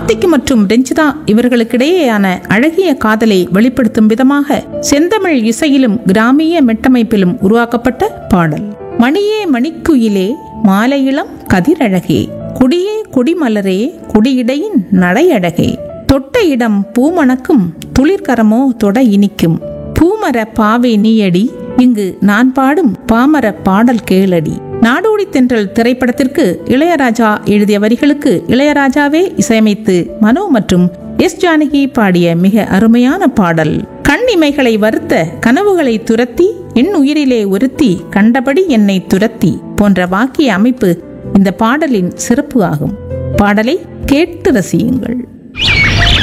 கார்த்திக் மற்றும் ரஞ்சிதா இவர்களுக்கிடையேயான அழகிய காதலை வெளிப்படுத்தும் விதமாக செந்தமிழ் இசையிலும் கிராமிய மெட்டமைப்பிலும் உருவாக்கப்பட்ட பாடல் மணியே மணிக்குயிலே மாலையிளம் கதிரழகே குடியே குடிமலரே குடியிடையின் நடையழகே தொட்ட இடம் பூமணக்கும் துளிர்கரமோ தொட இனிக்கும் பூமர பாவை நீயடி இங்கு நான் பாடும் பாமர பாடல் கேளடி நாடோடி தென்றல் திரைப்படத்திற்கு இளையராஜா எழுதிய வரிகளுக்கு இளையராஜாவே இசையமைத்து மனோ மற்றும் எஸ் ஜானகி பாடிய மிக அருமையான பாடல் கண் இமைகளை வருத்த கனவுகளை துரத்தி என் உயிரிலே ஒருத்தி கண்டபடி என்னை துரத்தி போன்ற வாக்கிய அமைப்பு இந்த பாடலின் சிறப்பு ஆகும் பாடலை கேட்டு ரசியுங்கள்